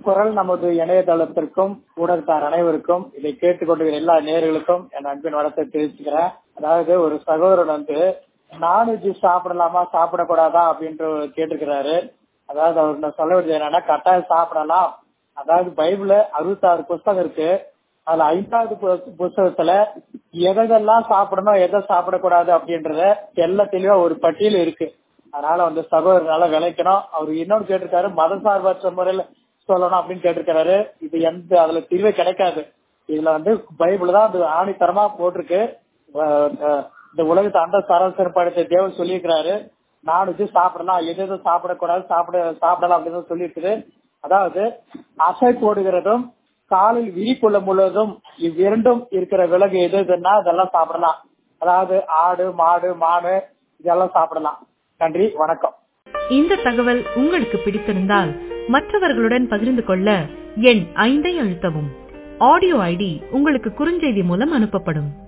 குரல் நமது இணையதளத்திற்கும் ஊடகத்தார் அனைவருக்கும் இதை கேட்டுக்கொண்டிருக்கிற எல்லா நேர்களுக்கும் என் அன்பின் வளத்தை தெரிவிச்சுக்கிறேன் அதாவது ஒரு சகோதரன் வந்து நான்வெஜ் சாப்பிடலாமா சாப்பிடக்கூடாதா அப்படின்ற கேட்டிருக்கிறாரு அதாவது அவர் நான் சொல்ல வேண்டியது என்னன்னா கட்டாயம் சாப்பிடலாம் அதாவது பைபிள்ல அறுபத்தாறு புஸ்தகம் இருக்கு அதுல ஐந்தாவது பு- புஸ்தகத்துல எதெல்லாம் சாப்பிடணும் எதை சாப்பிடக்கூடாது அப்படின்றத தெல்ல தெளிவா ஒரு பட்டியல் இருக்கு அதனால வந்து சகோதரனால விளைக்கணும் அவர் இன்னொன்னு கேட்டிருக்காரு மத சார்பற்ற முறையில சொல்லணும் அப்படின்னு கேட்டிருக்காரு இது எந்த அதுல தீர்வே கிடைக்காது இதுல வந்து பைபிள் தான் அது ஆணித்தரமா போட்டிருக்கு அஹ் அஹ் இந்த உலகத்தை அந்த சராசரி படத்தை தேவன் சொல்லியிருக்கிறாரு நானுச்சு சாப்பிடலாம் எது எது சாப்பிடக்கூடாது சாப்பிட சாப்பிடலாம் அப்படின்னு சொல்லியிருக்குது அதாவது அசை போடுகிறதும் காலில் விரிக்குள்ள முழுவதும் இவ்விரண்டும் இருக்கிற விலகு எது எதுன்னா அதெல்லாம் சாப்பிடலாம் அதாவது ஆடு மாடு மானு இதெல்லாம் சாப்பிடலாம் நன்றி வணக்கம் இந்த தகவல் உங்களுக்கு பிடித்திருந்தால் மற்றவர்களுடன் பகிர்ந்து கொள்ள எண் ஐந்தை அழுத்தவும் ஆடியோ ஐடி உங்களுக்கு குறுஞ்செய்தி மூலம் அனுப்பப்படும்